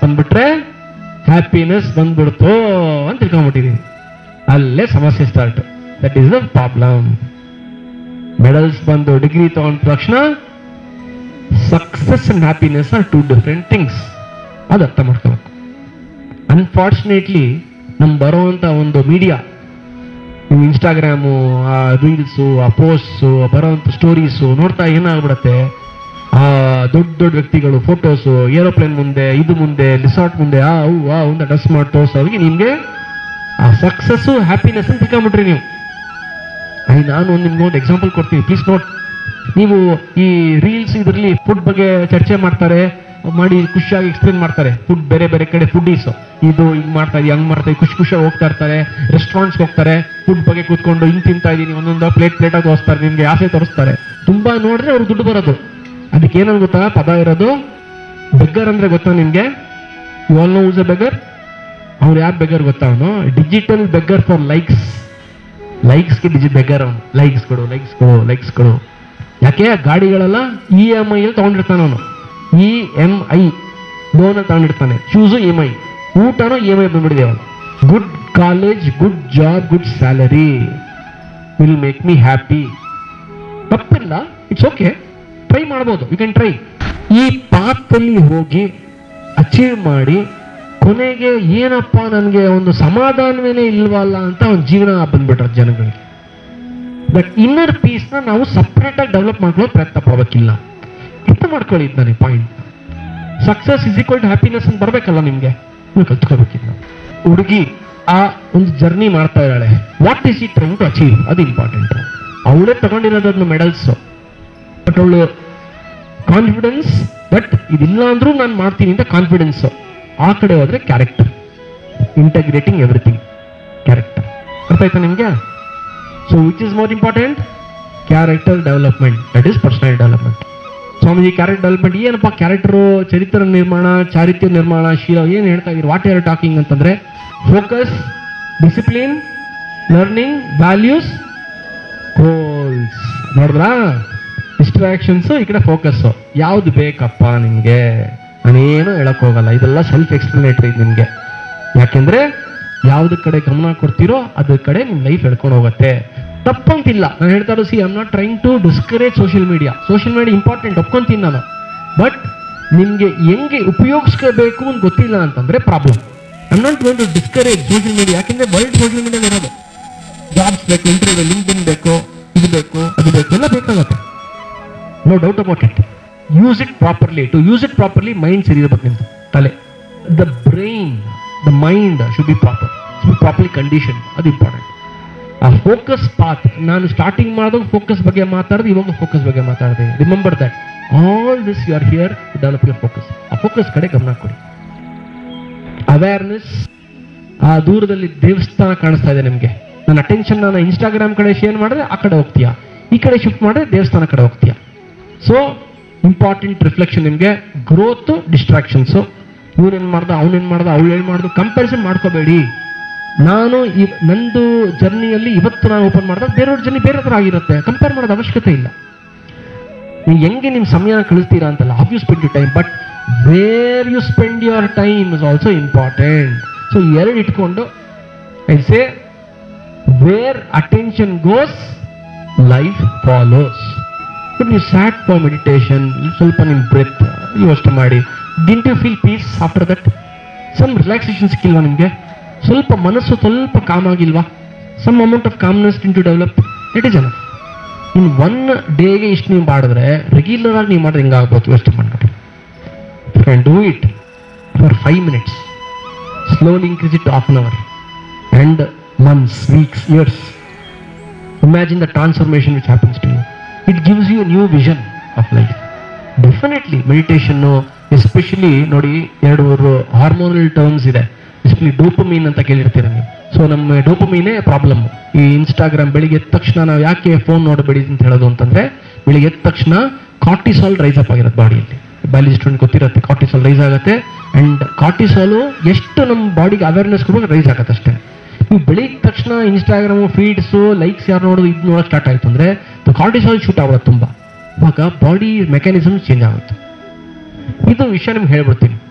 ಬಂದ್ಬಿಟ್ರೆ ಹ್ಯಾಪಿನೆಸ್ ಬಂದ್ಬಿಡ್ತು ಅಂತ ತಿಳ್ಕೊಂಡ್ಬಿಟ್ಟಿದೀವಿ ಅಲ್ಲೇ ಸಮಸ್ಯೆ start that is the problem medals ಬಂದು ಡಿಗ್ರಿ ತಗೊಂಡ ತಕ್ಷಣ success and happiness are two different things ಅದು ಅರ್ಥ ಮಾಡ್ಕೋಬೇಕು ಅನ್ಫಾರ್ಚುನೇಟ್ಲಿ ನಮ್ ಬರೋವಂಥ ಒಂದು ಮೀಡಿಯಾ ನೀವು ಇನ್ಸ್ಟಾಗ್ರಾಮು ಆ ರೀಲ್ಸು ಆ ಪೋಸ್ಟ್ಸು ಬರೋವಂಥ ಸ್ಟೋರೀಸು ನೋಡ್ತಾ ಏನಾಗ್ಬಿಡತ್ತೆ ಆ ದೊಡ್ಡ ದೊಡ್ಡ ವ್ಯಕ್ತಿಗಳು ಫೋಟೋಸು ಏರೋಪ್ಲೇನ್ ಮುಂದೆ ಇದು ಮುಂದೆ ರಿಸಾರ್ಟ್ ಮುಂದೆ ಆ ಅವು ಆ ಅಂತ ಡ್ರೆಸ್ ಮಾಡಿ ತೋರ್ಸೋರಿಗೆ ನಿಮಗೆ ಆ ಸಕ್ಸಸ್ಸು ಹ್ಯಾಪಿನೆಸ್ ಅಂತ ತಿಳ್ಕೊಂಬಿಟ್ರಿ ನೀವು ಐ ನಾನು ಒಂದು ನಿಮ್ಗೆ ಒಂದು ಎಕ್ಸಾಂಪಲ್ ಕೊಡ್ತೀನಿ ಪ್ಲೀಸ್ ನೋಟ್ ನೀವು ಈ ರೀಲ್ಸ್ ಇದರಲ್ಲಿ ಫುಡ್ ಬಗ್ಗೆ ಚರ್ಚೆ ಮಾಡ್ತಾರೆ ಮಾಡಿ ಖುಷಿಯಾಗಿ ಎಕ್ಸ್ಪ್ಲೇನ್ ಮಾಡ್ತಾರೆ ಫುಡ್ ಬೇರೆ ಬೇರೆ ಕಡೆ ಫುಡ್ಡೀಸ್ ಇದು ಹಿಂಗ್ ಮಾಡ್ತಾ ಇದೀವಿ ಹಂಗ್ ಮಾಡ್ತಾ ಇದೀವಿ ಖುಷಿ ಖುಷಿಯಾಗಿ ಹೋಗ್ತಾ ಇರ್ತಾರೆ ರೆಸ್ಟೋರೆಂಟ್ಸ್ ಹೋಗ್ತಾರೆ ಫುಡ್ ಬಗ್ಗೆ ಕೂತ್ಕೊಂಡು ಹಿಂಗ್ ತಿಂತಾ ಇದೀನಿ ಒಂದೊಂದು ಪ್ಲೇಟ್ ಪ್ಲೇಟ್ ಆಗಿ ತೋರಿಸ್ತಾರೆ ನಿಮ್ಗೆ ಆಸೆ ತೋರಿಸ್ತಾರೆ ತುಂಬಾ ನೋಡಿದ್ರೆ ಅವ್ರು ದುಡ್ಡು ಬರೋದು ಅದಕ್ಕೆ ಏನಂತ ಗೊತ್ತಾ ಪದ ಇರೋದು ಬೆಗ್ಗರ್ ಅಂದ್ರೆ ಗೊತ್ತಾ ನಿಮ್ಗೆ you all know use a beggar ಅವ್ರು ಯಾರು ಬೆಗರ್ ಗೊತ್ತಾ ಅವನು ಡಿಜಿಟಲ್ ಬೆಗರ್ ಫಾರ್ ಲೈಕ್ಸ್ ಲೈಕ್ಸ್ಗೆ ಡಿಜಿ ಬೆಗರ್ ಅವನು ಲೈಕ್ಸ್ ಕೊಡು ಲೈಕ್ಸ್ ಕೊಡು ಲೈಕ್ಸ್ ಕೊಡು ಯಾಕೆ ಗಾಡಿಗಳೆಲ್ಲ ಇ ಎಮ್ ಐ ಅಲ್ಲಿ ತಗೊಂಡಿರ್ತಾನೆ ಅವನು ಇ ಎಮ್ ಐ ಲೋನ್ ತಗೊಂಡಿರ್ತಾನೆ ಶೂಸು ಇ ಎಮ್ ಐ ಊಟನೂ ಇ ಎಮ್ ಐ ಬಂದ್ಬಿಟ್ಟಿದೆ ಅವನು good college good job good salary will make me happy ತಪ್ಪಿಲ್ಲ ಇಟ್ಸ್ ಓಕೆ ಟ್ರೈ ಮಾಡ್ಬೋದು ಯು ಕ್ಯಾನ್ ಟ್ರೈ ಈ ಪಾತಲ್ಲಿ ಹೋಗಿ ಅಚೀವ್ ಮಾಡಿ ಕೊನೆಗೆ ಏನಪ್ಪ ನನಗೆ ಒಂದು ಸಮಾಧಾನವೇನೇ ಇಲ್ವಲ್ಲ ಅಂತ ಒಂದು ಜೀವನ ಬಂದ್ಬಿಟ್ರೆ ಜನಗಳಿಗೆ ಬಟ್ ಇನ್ನರ್ ಪೀಸ್ನ ನಾವು ಸಪ್ರೇಟ್ ಆಗಿ ಡೆವಲಪ್ ಮಾಡ್ಕೊಳ್ಳೋ ಪ್ರಯತ್ನ ಪಡಬೇಕಿಲ್ಲ ಅರ್ಥ ಮಾಡ್ಕೊಳ್ಳಿ ನನಗೆ point success is equal to happiness ಅಂತ ಬರಬೇಕಲ್ಲ ನಿಮಗೆ ನೀವು ಕಲ್ತ್ಕೋಬೇಕಿಲ್ಲ ಹುಡುಗಿ ಆ ಒಂದು ಜರ್ನಿ ಮಾಡ್ತಾ ಇದ್ದಾಳೆ ವಾಟ್ ಈಸ್ ಈ ಟ್ರೈನ್ ಟು ಅಚೀವ್ ಅದು ಇಂಪಾರ್ಟೆಂಟ್ ಅವಳೇ ತಗೊಂಡಿರೋದನ್ನ ಮೆಡಲ್ಸ್ ಬಟ್ ಅವಳು ಕಾನ್ಫಿಡೆನ್ಸ್ ಬಟ್ ಇದಿಲ್ಲ ಅಂದ್ರೂ ನಾನು ಮಾಡ್ತೀನಿ ಅಂತ ಕಾನ್ಫಿಡೆನ್ಸ್ ಆ ಕಡೆ ಹೋದ್ರೆ ಕ್ಯಾರೆಕ್ಟರ್ ಇಂಟಗ್ರೇಟಿಂಗ್ ಎವ್ರಿಥಿಂಗ್ ಕ್ಯಾರೆಕ್ಟರ್ ಅರ್ಥ ಆಯ್ತಾ ನಿಮ್ಗೆ so which is more important character development that is personal development Swamiji character development ಏನಪ್ಪ ಕ್ಯಾರೆಕ್ಟರು ಚರಿತ್ರ ನಿರ್ಮಾಣ ಚಾರಿತ್ಯ ನಿರ್ಮಾಣ ಶೀಲ ಏನು ಹೇಳ್ತಾ ಇದ್ದೀರಿ ವಾಟ್ ಆರ್ ಟಾಕಿಂಗ್ ಅಂತಂದ್ರೆ focus discipline learning values goals ನೋಡಿದ್ರಾ ಡಿಸ್ಟ್ರಾಕ್ಷನ್ಸ್ ಈ ಕಡೆ ಫೋಕಸ್ ಯಾವ್ದು ಬೇಕಪ್ಪ ನಿಮ್ಗೆ ನಾನೇನು ಹೇಳಕ್ ಹೋಗಲ್ಲ ಇದೆಲ್ಲ ಸೆಲ್ಫ್ ಎಕ್ಸ್ಪ್ಲನೇಟರಿ ನಿಮ್ಗೆ ಯಾಕೆಂದ್ರೆ ಯಾವ್ದು ಕಡೆ ಗಮನ ಕೊಡ್ತೀರೋ ಅದ್ರ ಕಡೆ ನಿಮ್ ಲೈಫ್ ಹೇಳ್ಕೊಂಡು ಹೋಗುತ್ತೆ ತಪ್ಪಂತಿಲ್ಲ ನಾನು ಹೇಳ್ತಾ ಇರೋ see I'm not trying to discourage social media social media important ಒಪ್ಕೊಂತೀನಿ ನಾನು ಬಟ್ ನಿಮ್ಗೆ ಹೆಂಗೆ ಉಪಯೋಗಿಸ್ಕೋಬೇಕು ಅಂತ ಗೊತ್ತಿಲ್ಲ ಅಂತಂದ್ರೆ problem I'm not going to discourage social media ಯಾಕೆಂದ್ರೆ ವರ್ಲ್ಡ್ ಸೋಷಿಯಲ್ ಮೀಡಿಯಾ ಇರೋದು ಜಾಬ್ಸ್ ಬೇಕು ಇಂಟರ್ವ್ಯೂ ಲಿಂಕ್ಡಿನ್ ಬೇಕು ಇದು ಬೇಕು ಅದು ಬೇಕು ಎಲ್ಲ ಬೇಕಾಗತ್ತೆ no doubt about it use it properly to use it properly mind ಸರಿ ಇರ್ಬೇಕು ನಿಮ್ದು ತಲೆ the brain the mind should B proper should be properly condition ಅದು ಇಂಪಾರ್ಟೆಂಟ್ ಆ ಫೋಕಸ್ ಪಾತ್ ನಾನು ಸ್ಟಾರ್ಟಿಂಗ್ ಮಾಡಿದಾಗ ಫೋಕಸ್ ಬಗ್ಗೆ ಮಾತಾಡಿದೆ ಇವಾಗ ಫೋಕಸ್ ಬಗ್ಗೆ ಮಾತಾಡಿದೆ remember that all this you are here to develop your focus ಆ ಫೋಕಸ್ ಕಡೆ ಗಮನ ಕೊಡಿ ಅವೇರ್ನೆಸ್ ಆ ದೂರದಲ್ಲಿ ದೇವಸ್ಥಾನ ಕಾಣಿಸ್ತಾ ಇದೆ ನಿಮಗೆ ನನ್ನ ಅಟೆನ್ಷನ್ ನಾನು ಇನ್ಸ್ಟಾಗ್ರಾಮ್ ಕಡೆ ಶೇರ್ ಮಾಡಿದ್ರೆ ಆ ಕಡೆ ಹೋಗ್ತೀಯಾ ಈ ಕಡೆ ಶಿಫ್ಟ್ ಮಾಡಿದ್ರೆ ದೇವಸ್ಥಾನ ಕಡೆ ಹೋಗ್ತೀಯಾ ಸೊ ಇಂಪಾರ್ಟೆಂಟ್ ರಿಫ್ಲೆಕ್ಷನ್ ನಿಮಗೆ ಗ್ರೋತ್ ಡಿಸ್ಟ್ರಾಕ್ಷನ್ಸು ಇವನೇನು ಮಾಡ್ದ ಅವನೇನು ಮಾಡ್ದ ಅವಳು ಏನು ಮಾಡ್ದು ಕಂಪ್ಯಾರಿಸನ್ ಮಾಡ್ಕೋಬೇಡಿ ನಾನು ಈ ನಂದು ಜರ್ನಿಯಲ್ಲಿ ಇವತ್ತು ನಾನು ಓಪನ್ ಮಾಡಿದಾಗ ಬೇರೆಯವ್ರ ಜರ್ನಿ ಬೇರೆ ಥರ ಆಗಿರುತ್ತೆ ಕಂಪೇರ್ ಮಾಡೋದು ಅವಶ್ಯಕತೆ ಇಲ್ಲ ನೀವು ಹೆಂಗೆ ನಿಮ್ಮ ಸಮಯನ ಕಳಿಸ್ತೀರಾ ಅಂತಲ್ಲ how you spend you time but where you spend your time is also important so ಎರಡು ಇಟ್ಕೊಂಡು I say where attention goes life follows but ನೀವು ಸ್ಯಾಟ್ ಫಾರ್ ಮೆಡಿಟೇಷನ್ ಸ್ವಲ್ಪ ನಿಮ್ಮ ಬ್ರೆತ್ ಯೋಚನೆ ಮಾಡಿ didn't you feel peace after that some relaxation ಸಿಕ್ಕಿಲ್ವಾ ನಿಮಗೆ ಸ್ವಲ್ಪ ಮನಸ್ಸು ಸ್ವಲ್ಪ ಕಾಮ್ ಆಗಿಲ್ವಾ some amount of calmness then to develop it is enough in one ಡೇಗೆ ಇಷ್ಟು ನೀವು ಮಾಡಿದ್ರೆ ರೆಗ್ಯುಲರ್ ಆಗಿ ನೀವು ಮಾಡಿದ್ರೆ ಹಿಂಗಾಗ್ಬೋದು ಯೋಚನೆ ಮಾಡ್ಬಿಟ್ಟು can do it for five minutes slowly increase it half an hour and months weeks years imagine the transformation which happens to you it gives you a new vision of life definitely ಮೆಡಿಟೇಷನ್ನು especially ನೋಡಿ ಎರಡು hormonal terms ಇದೆ especially dopamine ಅಂತ ಕೇಳಿರ್ತೀರ ನೀವು so ನಮ್ಮ ಡೋಪಮೀನೇ problem ಈ Instagram ಬೆಳಿಗ್ಗೆ ಎದ್ದ ತಕ್ಷಣ ನಾವು ಯಾಕೆ ಫೋನ್ ನೋಡಬೇಡಿ ಅಂತ ಹೇಳೋದು ಅಂತಂದ್ರೆ ಬೆಳಿಗ್ಗೆ ಎದ್ದ ತಕ್ಷಣ ಕಾರ್ಟಿಸಾಲ್ ರೈಸ್ ಅಪ್ ಆಗಿರುತ್ತೆ ಬಾಡಿಯಲ್ಲಿ ಬಯಾಲಜಿ ಸ್ಟೂಡೆಂಟ್ ಗೊತ್ತಿರುತ್ತೆ ಕಾರ್ಟಿಸಾಲ್ ರೈಸ್ ಆಗುತ್ತೆ ಅಂಡ್ ಕಾರ್ಟಿಸಾಲು ಎಷ್ಟು ನಮ್ಮ ಬಾಡಿಗೆ ಅವೇರ್ನೆಸ್ ಕೊಡುವಾಗ ರೈಸ್ ಆಗುತ್ತೆ ಅಷ್ಟೇ ನೀವು ಬೆಳಿಗ್ಗೆ ತಕ್ಷಣ ಇನ್ಸ್ಟಾಗ್ರಾಮು ಫೀಡ್ಸು ಲೈಕ್ಸ್ ಯಾರು ನೋಡೋದು ಇದು ನೋಡೋಕೆ ಸ್ಟಾರ್ಟ್ ಆಯ್ತು ಅಂದ್ರೆ ಕಾರ್ಟಿಸಾಲ್ ಶೂಟ್ ಆಗೋದು ತುಂಬ ಇವಾಗ ಬಾಡಿ ಮೆಕ್ಯಾನಿಸಮ್ ಚೇಂಜ್ ಆಗುತ್ತೆ ಇದು ವಿಷಯ ನಿಮ್ಗೆ ಹೇಳ್ಬಿಡ್ತೀನಿ